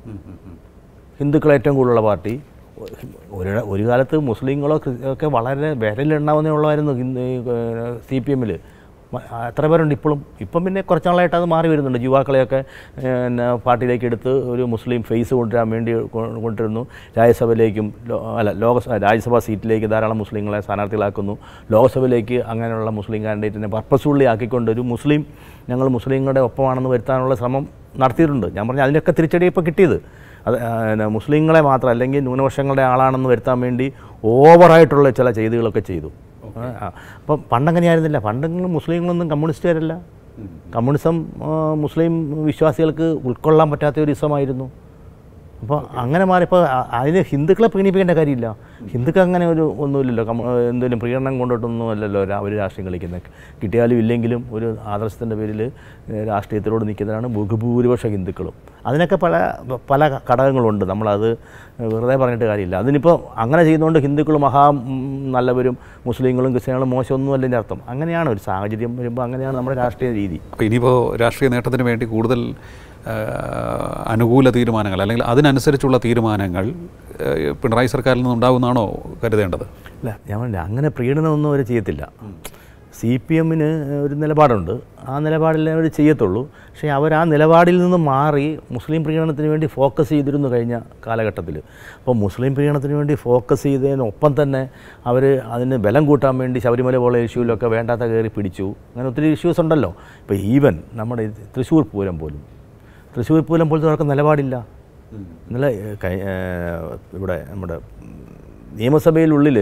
ഹിന്ദുക്കൾ ഏറ്റവും കൂടുതലുള്ള പാർട്ടി ഒരു ഒരു കാലത്ത് മുസ്ലിങ്ങളോ ക്രി- ഒക്കെ വളരെ വിരലെണ്ണാവുന്നേ ഉള്ളമായിരുന്നു ഹിന്ദു സി പി എമ്മിൽ എത്ര പേരുണ്ട് ഇപ്പോഴും ഇപ്പം പിന്നെ കുറച്ച് നാളായിട്ട് അത് മാറി വരുന്നുണ്ട് യുവാക്കളെയൊക്കെ പിന്നെ പാർട്ടിയിലേക്ക് എടുത്ത് ഒരു മുസ്ലിം ഫേസ് കൊണ്ടുവരാൻ വേണ്ടി കൊ- കൊണ്ടുവരുന്നു രാജ്യസഭയിലേക്കും ലോ- അല്ല ലോകസഭ രാജ്യസഭാ സീറ്റിലേക്ക് ധാരാളം മുസ്ലിങ്ങളെ സ്ഥാനാർത്ഥികളാക്കുന്നു ലോക്സഭയിലേക്ക് അങ്ങനെയുള്ള മുസ്ലിം കാൻഡിഡേറ്റിനെ പർപ്പസ്ഫുള്ളി ആക്കിക്കൊണ്ട് ഒരു മുസ്ലിം ഞങ്ങൾ മുസ്ലിങ്ങളുടെ ഒപ്പമാണെന്ന് വരുത്താനുള്ള ശ്രമം നടത്തിയിട്ടുണ്ട് ഞാൻ പറഞ്ഞ അതിനൊക്കെ തിരിച്ചടി ഇപ്പോൾ കിട്ടിയത് അത് ആ, പിന്നെ മുസ്ലിങ്ങളെ മാത്രം അല്ലെങ്കിൽ ന്യൂനപക്ഷങ്ങളുടെ ആളാണെന്ന് വരുത്താൻ വേണ്ടി ഓവറായിട്ടുള്ള ചില ചെയ്തികളൊക്കെ ചെയ്തു ആ, അപ്പം പണ്ടങ്ങനെയായിരുന്നില്ല പണ്ടെങ്കിലും മുസ്ലിങ്ങളൊന്നും കമ്മ്യൂണിസ്റ്റുകാരല്ല കമ്മ്യൂണിസം ആ, മുസ്ലിം വിശ്വാസികൾക്ക് ഉൾക്കൊള്ളാൻ പറ്റാത്ത ഒരു ഇസമായിരുന്നു അപ്പോൾ അങ്ങനെ മാറിയപ്പോൾ അ- അതിന് ഹിന്ദുക്കളെ പ്രീണിപ്പിക്കേണ്ട കാര്യമില്ല ഹിന്ദുക്കൾ അങ്ങനെ ഒരു ഒന്നുമില്ലല്ലോ കമ്മ എന്തെങ്കിലും പ്രീണനം കൊണ്ടിട്ടൊന്നും അല്ലല്ലോ അവർ രാഷ്ട്രീയം കളിക്കുന്നത് കിട്ടിയാലും ഇല്ലെങ്കിലും ഒരു ആദർശത്തിൻ്റെ പേരിൽ രാഷ്ട്രീയത്തിലോട് നിൽക്കുന്നതാണ് ബഹുഭൂരിപക്ഷ ഹിന്ദുക്കളും അതിനൊക്കെ പല പല ഘടകങ്ങളുണ്ട് നമ്മളത് വെറുതെ പറഞ്ഞിട്ട് കാര്യമില്ല അതിനിപ്പോൾ അങ്ങനെ ചെയ്യുന്നതുകൊണ്ട് ഹിന്ദുക്കൾ മഹാ ഉം, നല്ലവരും മുസ്ലിങ്ങളും ക്രിസ്ത്യാനികളും മോശമൊന്നും അല്ല അർത്ഥം അങ്ങനെയാണ് ഒരു സാഹചര്യം വരുമ്പോൾ അങ്ങനെയാണ് നമ്മുടെ രാഷ്ട്രീയ രീതി അപ്പോൾ ഇനിയിപ്പോൾ രാഷ്ട്രീയ നേട്ടത്തിന് വേണ്ടി കൂടുതൽ ആ, അനുകൂല തീരുമാനങ്ങൾ അല്ലെങ്കിൽ അതിനനുസരിച്ചുള്ള തീരുമാനങ്ങൾ ആ, പിണറായി സർക്കാരിൽ നിന്നുണ്ടാകുമെന്നാണോ കരുതേണ്ടത് അല്ല ഞാൻ പറഞ്ഞില്ല അങ്ങനെ പ്രീണനമൊന്നും അവർ ചെയ്യത്തില്ല സി പി എമ്മിന് ഒരു നിലപാടുണ്ട് ആ നിലപാടിലേ അവർ ചെയ്യത്തുള്ളൂ പക്ഷേ അവർ ആ നിലപാടിൽ നിന്ന് മാറി മുസ്ലിം പ്രീണനത്തിന് വേണ്ടി ഫോക്കസ് ചെയ്തിരുന്നു കഴിഞ്ഞ കാലഘട്ടത്തിൽ അപ്പോൾ മുസ്ലിം പ്രീണനത്തിന് വേണ്ടി ഫോക്കസ് ചെയ്തതിനൊപ്പം തന്നെ അവർ അതിന് ബലം കൂട്ടാൻ വേണ്ടി ശബരിമല പോലെ ഇഷ്യൂവിലൊക്കെ വേണ്ടാത്ത കയറി പിടിച്ചു അങ്ങനെ ഒത്തിരി ഇഷ്യൂസ് ഉണ്ടല്ലോ ഇപ്പോൾ ഈവൻ നമ്മുടെ ഈ തൃശ്ശൂർ പൂരം പോലും തൃശ്ശൂർ പൂരം പോലത്തെ അവർക്ക് നിലപാടില്ല ഇന്നലെ ഏഹ്, കഴി- ഏഹ്, ഇവിടെ നമ്മുടെ ഉം, നിയമസഭയിലുള്ളിൽ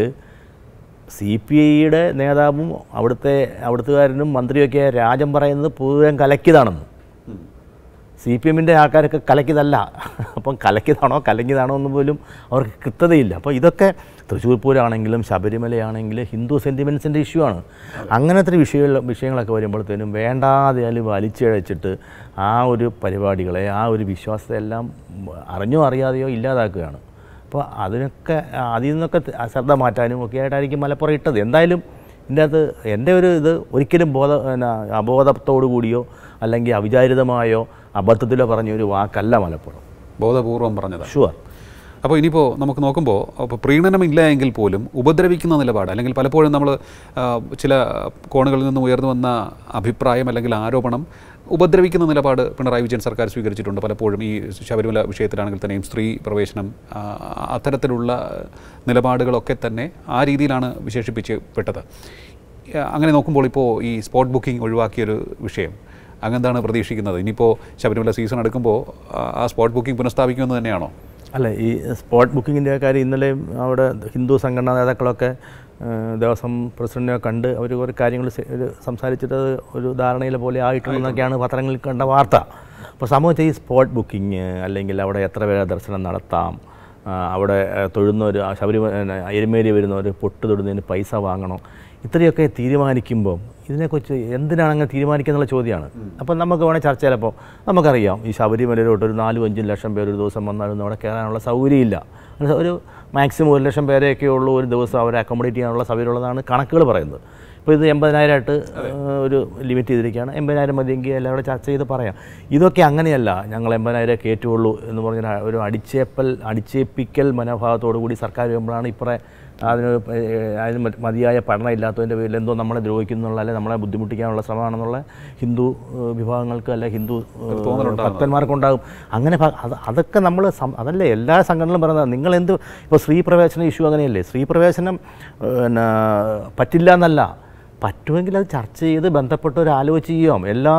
സി പി ഐയുടെ നേതാവും അവിടുത്തെ അവിടുത്തുകാരനും മന്ത്രിയൊക്കെ രാജം പറയുന്നത് പൂരം കലക്കിയതാണെന്ന് സി പി എമ്മിൻ്റെ ആൾക്കാരൊക്കെ കലക്കിയതല്ല അപ്പം കലക്കിയതാണോ കലങ്ങിയതാണോ എന്ന് പോലും അവർക്ക് കൃത്യതയില്ല അപ്പോൾ ഇതൊക്കെ തൃശ്ശൂർ പൂരമാണെങ്കിലും ശബരിമലയാണെങ്കിലും ഹിന്ദു സെൻറ്റിമെൻസിൻ്റെ ഇഷ്യൂ ആണ് അങ്ങനത്തെ വിഷയങ്ങൾ വിഷയങ്ങളൊക്കെ വരുമ്പോഴത്തേനും വേണ്ടാതെ അതിൽ വലിച്ചിഴച്ചിട്ട് ആ ഒരു പരിപാടികളെ ആ ഒരു വിശ്വാസത്തെ എല്ലാം അറിഞ്ഞോ അറിയാതെയോ ഇല്ലാതാക്കുകയാണ് അപ്പോൾ അതിനൊക്കെ അതിൽ നിന്നൊക്കെ ശ്രദ്ധ മാറ്റാനും ഒക്കെ ആയിട്ടായിരിക്കും മലപ്പുറം ഇട്ടത് എന്തായാലും ഇതിൻ്റെ അകത്ത് എൻ്റെ ഒരു ഇത് ഒരിക്കലും ബോധ പിന്നെ അബോധത്തോടു കൂടിയോ അല്ലെങ്കിൽ അവിചാരിതമായോ അബദ്ധത്തിലോ പറഞ്ഞ ഒരു വാക്കല്ല മലപ്പുറം ബോധപൂർവം പറഞ്ഞത് ഷുവർ അപ്പോൾ ഇനിയിപ്പോൾ നമുക്ക് നോക്കുമ്പോൾ അപ്പോൾ പ്രീണനമില്ല എങ്കിൽ പോലും ഉപദ്രവിക്കുന്ന നിലപാട് അല്ലെങ്കിൽ പലപ്പോഴും നമ്മൾ ചില കോണുകളിൽ നിന്ന് ഉയർന്നു വന്ന അഭിപ്രായം അല്ലെങ്കിൽ ആരോപണം ഉപദ്രവിക്കുന്ന നിലപാട് പിണറായി വിജയൻ സർക്കാർ സ്വീകരിച്ചിട്ടുണ്ട് പലപ്പോഴും ഈ ശബരിമല വിഷയത്തിലാണെങ്കിൽ തന്നെയും സ്ത്രീ പ്രവേശനം ആ, അത്തരത്തിലുള്ള നിലപാടുകളൊക്കെ തന്നെ ആ രീതിയിലാണ് വിശേഷിപ്പിച്ചപ്പെട്ടത് ആ, അങ്ങനെ നോക്കുമ്പോൾ ഇപ്പോൾ ഈ സ്പോട്ട് ബുക്കിംഗ് ഒഴിവാക്കിയൊരു വിഷയം അങ്ങെന്താണ് പ്രതീക്ഷിക്കുന്നത് ഇനിയിപ്പോൾ ശബരിമല സീസൺ എടുക്കുമ്പോൾ ആ- ആ സ്പോട്ട് ബുക്കിംഗ് പുനഃസ്ഥാപിക്കുമെന്ന് തന്നെയാണോ അല്ല ഈ സ്പോട്ട് ബുക്കിങ്ങിൻ്റെ കാര്യം ഇന്നലെ അവിടെ ഹിന്ദു സംഘടനാ നേതാക്കളൊക്കെ ആ, ദേവസ്വം പ്രസിഡന്റിനെ കണ്ട് അവർ കുറേ കാര്യങ്ങൾ സെ- ഒരു സംസാരിച്ചിട്ട് അത് ഒരു ധാരണയിലെ പോലെ ആയിട്ടുണ്ടെന്നൊക്കെയാണ് പത്രങ്ങളിൽ കണ്ട വാർത്ത അപ്പോൾ സമൂഹത്തിൽ ഈ സ്പോട്ട് ബുക്കിങ് അല്ലെങ്കിൽ അവിടെ എത്ര പേരെ ദർശനം നടത്താം ആ, അവിടെ ആ, തൊഴുന്നവർ ആ ശബരിമല പിന്നെ എരുമേലി വരുന്നവർ പൊട്ട് തൊടുന്നതിന് പൈസ വാങ്ങണം ഇത്രയൊക്കെ തീരുമാനിക്കുമ്പോൾ ഇതിനെക്കുറിച്ച് എന്തിനാണ് അങ്ങനെ തീരുമാനിക്കുന്നുള്ള ചോദ്യമാണ് അപ്പം നമുക്ക് വേണേൽ ചർച്ച ചിലപ്പോൾ നമുക്കറിയാം ഈ ശബരിമലയിലോട്ട് ഒരു നാലും അഞ്ചും ലക്ഷം പേര് ഒരു ദിവസം വന്നാലൊന്നും അവിടെ കയറാനുള്ള സൗകര്യമില്ല അത് ഒരു മാക്സിമം ഒരു ലക്ഷം പേരെയൊക്കെ ഉള്ളൂ ഒരു ദിവസം അവരെ അക്കോമഡേറ്റ് ചെയ്യാനുള്ള സൗകര്യമുള്ളതാണ് കണക്കുകൾ പറയുന്നത് ഇപ്പോൾ ഇത് എൺപതിനായിരമായിട്ട് ഒരു ലിമിറ്റ് ചെയ്തിരിക്കുകയാണ് എൺപതിനായിരം മതിയെങ്കിൽ എല്ലാം കൂടെ ചർച്ച ചെയ്ത് പറയാം ഇതൊക്കെ അങ്ങനെയല്ല ഞങ്ങൾ എൺപതിനായിരം കയറ്റുള്ളൂ എന്ന് പറഞ്ഞ ഒരു അടിച്ചേപ്പൽ അടിച്ചേപ്പിക്കൽ മനോഭാവത്തോടു കൂടി സർക്കാർ വരുമ്പോഴാണ് ഇപ്പറേ അതിന് ഏഹ് അതിന് മ- മതിയായ പഠനം ഇല്ലാത്തതിൻ്റെ പേരിൽ എന്തോ നമ്മളെ ദ്രോഹിക്കുന്നുള്ള അല്ലെങ്കിൽ നമ്മളെ ബുദ്ധിമുട്ടിക്കാനുള്ള ശ്രമമാണെന്നുള്ള ഹിന്ദു ഏഹ് വിഭാഗങ്ങൾക്ക് അല്ലെ ഹിന്ദു ഏഹ് ഭക്തന്മാർക്കുണ്ടാകും അങ്ങനെ ഭ- അത് അതൊക്കെ നമ്മൾ അതല്ലേ എല്ലാ സംഘടനകളും പറയുന്നത് നിങ്ങൾ എന്ത് ഇപ്പോൾ സ്ത്രീ പ്രവേശന ഇഷ്യൂ അങ്ങനെയല്ലേ സ്ത്രീ പ്രവേശനം ഏഹ് പിന്നെ പറ്റില്ല എന്നല്ല പറ്റുമെങ്കിൽ അത് ചർച്ച ചെയ്ത് ബന്ധപ്പെട്ടവർ ആലോചിച്ച് ചെയ്യാം എല്ലാ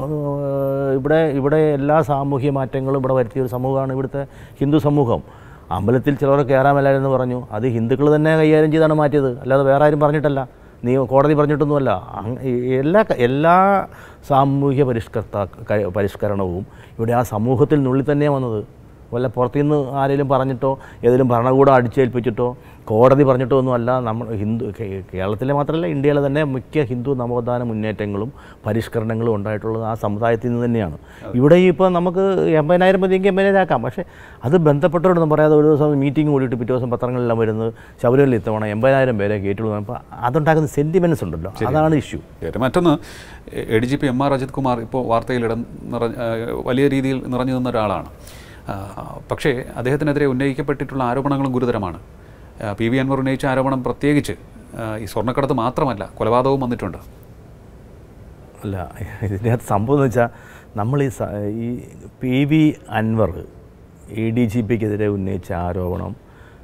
ഏഹ് ഇവിടെ ഇവിടെ എല്ലാ സാമൂഹ്യ മാറ്റങ്ങളും ഇവിടെ വരുത്തിയ ഒരു സമൂഹമാണ് ഇവിടുത്തെ ഹിന്ദു സമൂഹം അമ്പലത്തിൽ ചിലർ കയറാമല്ലായിരുന്നു പറഞ്ഞു അത് ഹിന്ദുക്കൾ തന്നെ കൈകാര്യം ചെയ്താണ് മാറ്റിയത് അല്ലാതെ വേറെ ആരും പറഞ്ഞിട്ടല്ല നീ കോടതി പറഞ്ഞിട്ടൊന്നുമല്ല അങ് ഈ- എല്ലാ ക- എല്ലാ സാമൂഹ്യ പരിഷ്കർത്ത ക- പരിഷ്കരണവും ഇവിടെ ആ സമൂഹത്തിൽ നിന്നുള്ളിൽ തന്നെയാണ് വന്നത് വല്ല പുറത്തുനിന്ന് ആരെങ്കിലും പറഞ്ഞിട്ടോ ഏതെങ്കിലും ഭരണകൂടം അടിച്ചേൽപ്പിച്ചിട്ടോ കോടതി പറഞ്ഞിട്ടോ ഒന്നുമല്ല നമ്മൾ ഹിന്ദു കേ- കേരളത്തിലെ മാത്രമല്ല ഇന്ത്യയിലെ തന്നെ മിക്ക ഹിന്ദു നവോത്ഥാന മുന്നേറ്റങ്ങളും പരിഷ്കരണങ്ങളും ഉണ്ടായിട്ടുള്ളത് ആ സമുദായത്തിൽ നിന്ന് തന്നെയാണ് ഇവിടെ ഇപ്പോൾ നമുക്ക് എൺപതിനായിരം മതിയെങ്കിൽ എൺപതിനായിരം ആക്കാം പക്ഷേ അത് ബന്ധപ്പെട്ടവരോടൊന്നും പറയാതെ ഒരു ദിവസം മീറ്റിംഗ് കൂടിയിട്ട് പിറ്റേ ദിവസം പത്രങ്ങളിലെല്ലാം വരുന്നത് ശബരിമല ഇത്തവണ എൺപതിനായിരം പേരെ കയറ്റുള്ളൂ അപ്പോൾ അതുണ്ടാക്കുന്ന സെൻറ്റിമെൻറ്റ്സ് ഉണ്ടല്ലോ അതാണ് ഇഷ്യൂ ശരി. മറ്റൊന്ന് A D G P M R Ajith Kumar ഇപ്പോൾ വാർത്തയിൽ ഇടം നിറ ആ, വലിയ രീതിയിൽ നിറഞ്ഞു നിന്ന ഒരാളാണ് ആ, പക്ഷേ അദ്ദേഹത്തിനെതിരെ ഉന്നയിക്കപ്പെട്ടിട്ടുള്ള ആരോപണങ്ങളും ഗുരുതരമാണ് ആ, പി വി അൻവർ ഉന്നയിച്ച ആരോപണം പ്രത്യേകിച്ച് ആ, ഈ സ്വർണ്ണക്കടത്ത് മാത്രമല്ല കൊലപാതകവും വന്നിട്ടുണ്ട് അല്ല ഇതിനകത്ത് സംഭവം എന്ന് വെച്ചാൽ നമ്മൾ ഈ സ- ഈ P V Anvar A D G പിക്കെതിരെ ഉന്നയിച്ച ആരോപണം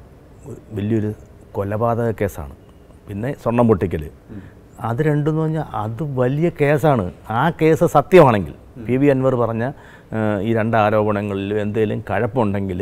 വലിയൊരു കൊലപാതക കേസാണ് പിന്നെ സ്വർണം പൊട്ടിക്കൽ അത് രണ്ടെന്ന് പറഞ്ഞാൽ അത് വലിയ കേസാണ് ആ കേസ് സത്യമാണെങ്കിൽ പി വി അൻവർ പറഞ്ഞ ആ, ഈ രണ്ട് ആരോപണങ്ങളിൽ എന്തെങ്കിലും കഴപ്പുണ്ടെങ്കിൽ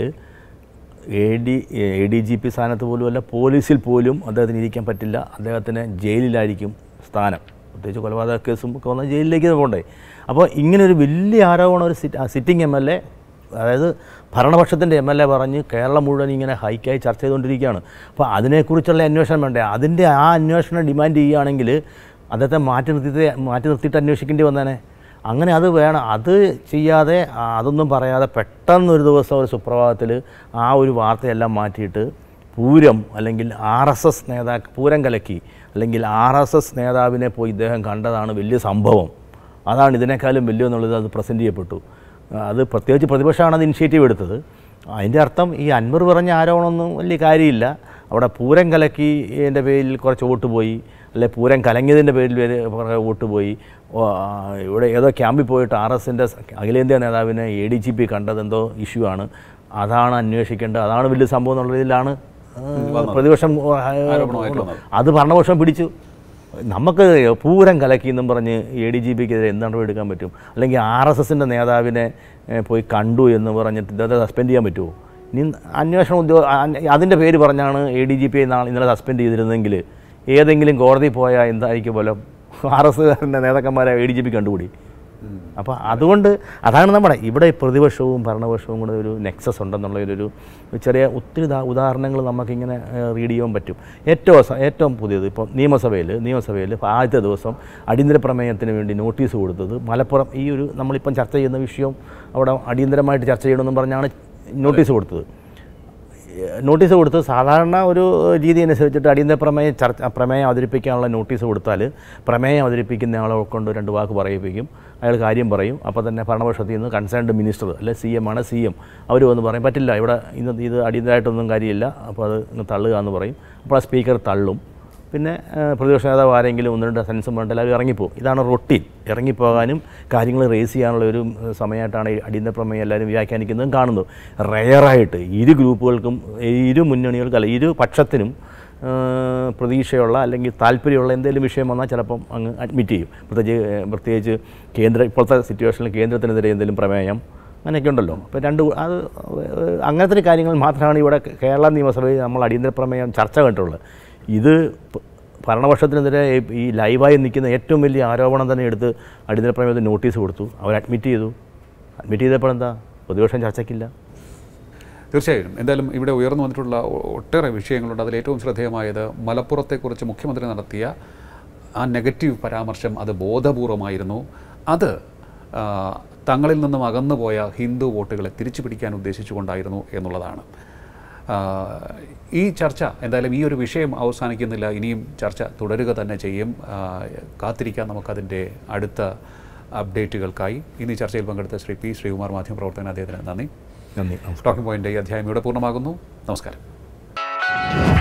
A D A D G P സ്ഥാനത്ത് പോലും അല്ല പോലീസിൽ പോലും അദ്ദേഹത്തിന് ഇരിക്കാൻ പറ്റില്ല അദ്ദേഹത്തിന് ജയിലിലായിരിക്കും സ്ഥാനം പ്രത്യേകിച്ച് കൊലപാതക കേസും ഒക്കെ വന്നാൽ ജയിലിലേക്ക് പോകണ്ടേ അപ്പോൾ ഇങ്ങനെ ഒരു വലിയ ആരോപണം ഒരു sit sitting M L A അതായത് ഭരണപക്ഷത്തിൻ്റെ എം എൽ എ പറഞ്ഞ് കേരളം മുഴുവൻ ഇങ്ങനെ ഹൈക്കായി ചർച്ച ചെയ്തുകൊണ്ടിരിക്കുകയാണ് അപ്പോൾ അതിനെക്കുറിച്ചുള്ള അന്വേഷണം വേണ്ടേ അതിൻ്റെ ആ അന്വേഷണം ഡിമാൻഡ് ചെയ്യുകയാണെങ്കിൽ അദ്ദേഹത്തെ മാറ്റി നിർത്തിയിട്ട് മാറ്റി നിർത്തിയിട്ട് അന്വേഷിക്കേണ്ടി വന്നേനെ അങ്ങനെ അത് വേണം അത് ചെയ്യാതെ ആ, അതൊന്നും പറയാതെ പെട്ടെന്ന് ഒരു ദിവസം ഒരു സുപ്രഭാതത്തിൽ ആ ഒരു വാർത്തയെല്ലാം മാറ്റിയിട്ട് പൂരം അല്ലെങ്കിൽ ആർ എസ് എസ് നേതാ പൂരം കലക്കി അല്ലെങ്കിൽ ആർ എസ് എസ് നേതാവിനെ പോയി ഇദ്ദേഹം കണ്ടതാണ് വലിയ സംഭവം അതാണ് ഇതിനേക്കാളും വലിയ എന്നുള്ളത് അത് പ്രസൻറ്റ് ചെയ്യപ്പെട്ടു അത് പ്രത്യേകിച്ച് പ്രതിപക്ഷമാണ് അത് ഇനിഷ്യേറ്റീവ് എടുത്തത് അതിൻ്റെ അർത്ഥം ഈ അൻവർ പറഞ്ഞ ആരോപണമൊന്നും വലിയ കാര്യമില്ല അവിടെ പൂരം കലക്കി എൻ്റെ പേരിൽ കുറച്ച് വോട്ട് പോയി അല്ലെ പൂരം കലങ്ങിയതിൻ്റെ പേരിൽ വരെ കുറേ വോട്ട് പോയി ഓ, ആ, ഇവിടെ ഏതോ ക്യാമ്പിൽ പോയിട്ട് ആർ എസിൻ്റെ അഖിലേന്ത്യാ നേതാവിനെ എ ഡി ജി പി കണ്ടതെന്തോ ഇഷ്യൂ ആണ് അതാണ് അന്വേഷിക്കേണ്ടത് അതാണ് വലിയ സംഭവം എന്നുള്ള രീതിയിലാണ് ആ, പ്രതിപക്ഷം ആ, ആരോപണമായിട്ട് വന്നത്. അത് ഭരണപക്ഷം പിടിച്ചു നമുക്ക് പൂരം കലക്കി എന്നും പറഞ്ഞ് എ ഡി ജി പിക്കെതിരെ എന്ത് നടപടി എടുക്കാൻ പറ്റും അല്ലെങ്കിൽ ആർ എസ് എസിൻ്റെ നേതാവിനെ ഏ, പോയി കണ്ടു എന്ന് പറഞ്ഞിട്ട് ഇദ്ദേഹത്തെ സസ്പെൻഡ് ചെയ്യാൻ പറ്റുമോ ഇനി അന്വേഷണ ഉദ്യോഗ അതിൻ്റെ പേര് പറഞ്ഞാണ് എ ഡി ജി പി നാളെ ഇന്നലെ സസ്പെൻഡ് ചെയ്തിരുന്നെങ്കിൽ ഏതെങ്കിലും കോടതി പോയാൽ എന്തായിരിക്കും പോലെ ആർ എസ് കാരൻ്റെ നേതാക്കന്മാരെ എ ഡി ജി പി കണ്ടുകൂടി അപ്പോൾ അതുകൊണ്ട് അതാണ് നമ്മുടെ ഇവിടെ പ്രതിപക്ഷവും ഭരണപക്ഷവും കൂടെ ഒരു നെക്സസ് ഉണ്ടെന്നുള്ള ഒരു ചെറിയ ഒത്തിരി ഉദാ- ഉദാഹരണങ്ങൾ നമുക്കിങ്ങനെ റീഡ് ചെയ്യാൻ പറ്റും ഏറ്റവും അവസാ- ഏറ്റവും പുതിയത് ഇപ്പം നിയമസഭയിൽ നിയമസഭയിൽ ഇപ്പോൾ ആദ്യത്തെ ദിവസം അടിയന്തര പ്രമേയത്തിന് വേണ്ടി നോട്ടീസ് കൊടുത്തത് മലപ്പുറം ഈ ഒരു നമ്മളിപ്പം ചർച്ച ചെയ്യുന്ന വിഷയം അവിടെ അടിയന്തരമായിട്ട് ചർച്ച ചെയ്യണമെന്നും പറഞ്ഞാണ് നോട്ടീസ് കൊടുത്തത് നോട്ടീസ് കൊടുത്ത് സാധാരണ ഒരു രീതി അനുസരിച്ചിട്ട് അടിയന്തര പ്രമേയം ചർച്ച പ്രമേയം അവതരിപ്പിക്കാനുള്ള നോട്ടീസ് കൊടുത്താൽ പ്രമേയം അവതരിപ്പിക്കുന്ന ആളെ കൊണ്ട് രണ്ട് വാക്ക് പറയിപ്പിക്കും അയാൾ കാര്യം പറയും അപ്പോൾ തന്നെ ഭരണപക്ഷത്തിൽ നിന്ന് കൺസേൺഡ് മിനിസ്റ്റർ അല്ലെ സി എം ആണ് സി എം അവർ വന്ന് പറയും പറ്റില്ല ഇവിടെ ഇന്ന് ഇത് അടിയന്തരമായിട്ടൊന്നും കാര്യമില്ല അപ്പോൾ അത് ഇങ്ങ് തള്ളുക എന്ന് പറയും അപ്പോൾ ആ സ്പീക്കർ തള്ളും പിന്നെ ആ, പ്രതിപക്ഷ നേതാവ് ആരെങ്കിലും ഒന്ന് രണ്ട് സെൻസും പറഞ്ഞിട്ട് എല്ലാവരും ഇറങ്ങിപ്പോകും ഇതാണ് റൊട്ടീൻ ഇറങ്ങിപ്പോകാനും കാര്യങ്ങൾ റേസ് ചെയ്യാനുള്ള ഒരു ഉം, സമയമായിട്ടാണ് ഈ അടിയന്തര പ്രമേയം എല്ലാവരും വ്യാഖ്യാനിക്കുന്നതും കാണുന്നത് റെയറായിട്ട് ഇരു ഗ്രൂപ്പുകൾക്കും ഇരു മുന്നണികൾക്കും അല്ല ഇരു പക്ഷത്തിനും ആ, പ്രതീക്ഷയുള്ള അല്ലെങ്കിൽ താല്പര്യമുള്ള എന്തെങ്കിലും വിഷയം വന്നാൽ ചിലപ്പം അങ്ങ് അഡ്മിറ്റ് ചെയ്യും പ്രത്യേകിച്ച് പ്രത്യേകിച്ച് കേന്ദ്ര ഇപ്പോഴത്തെ സിറ്റുവേഷനിൽ കേന്ദ്രത്തിനെതിരെ എന്തെങ്കിലും പ്രമേയം അങ്ങനെയൊക്കെ ഉണ്ടല്ലോ അപ്പോൾ രണ്ട് അത് അങ്ങനത്തെ കാര്യങ്ങൾ മാത്രമാണ് ഇവിടെ കേരള നിയമസഭയിൽ നമ്മൾ അടിയന്തര പ്രമേയം ചർച്ച കണ്ടിട്ടുള്ളത് ഇത് പ- ഭരണപക്ഷത്തിനെതിരെ ഈ- ഈ ലൈവായി നിൽക്കുന്ന ഏറ്റവും വലിയ ആരോപണം തന്നെ എടുത്ത് അടിയന്തര പ്രമേയത്തിന് നോട്ടീസ് കൊടുത്തു അവർ അഡ്മിറ്റ് ചെയ്തു അഡ്മിറ്റ് ചെയ്തപ്പോൾ എന്താ പ്രതിപക്ഷം ചർച്ചയ്ക്കില്ല തീർച്ചയായും എന്തായാലും ഇവിടെ ഉയർന്നു വന്നിട്ടുള്ള ഒ- ഒട്ടേറെ വിഷയങ്ങളുണ്ട് അതിൽ ഏറ്റവും ശ്രദ്ധേയമായത് മലപ്പുറത്തെക്കുറിച്ച് മുഖ്യമന്ത്രി നടത്തിയ ആ നെഗറ്റീവ് പരാമർശം അത് ബോധപൂർവമായിരുന്നു അത് ആ, തങ്ങളിൽ നിന്നും അകന്നുപോയ ഹിന്ദു വോട്ടുകളെ തിരിച്ചു പിടിക്കാൻ ഉദ്ദേശിച്ചുകൊണ്ടായിരുന്നു എന്നുള്ളതാണ് ആ, ഈ ചർച്ച എന്തായാലും ഈ ഒരു വിഷയം അവസാനിക്കുന്നില്ല ഇനിയും ചർച്ച തുടരുക തന്നെ ചെയ്യും ആ, കാത്തിരിക്കാം നമുക്കതിൻ്റെ അടുത്ത അപ്ഡേറ്റുകൾക്കായി ഇന്ന് ഈ ചർച്ചയിൽ പങ്കെടുത്ത ശ്രീ പി ശ്രീകുമാർ മാധ്യമപ്രവർത്തകൻ അദ്ദേഹത്തിന് നന്ദി നന്ദി നമസ്കാരം ടോക്കിംഗ് പോയിന്റ് ഈ അധ്യായം ഇവിടെ പൂർണ്ണമാകുന്നു നമസ്കാരം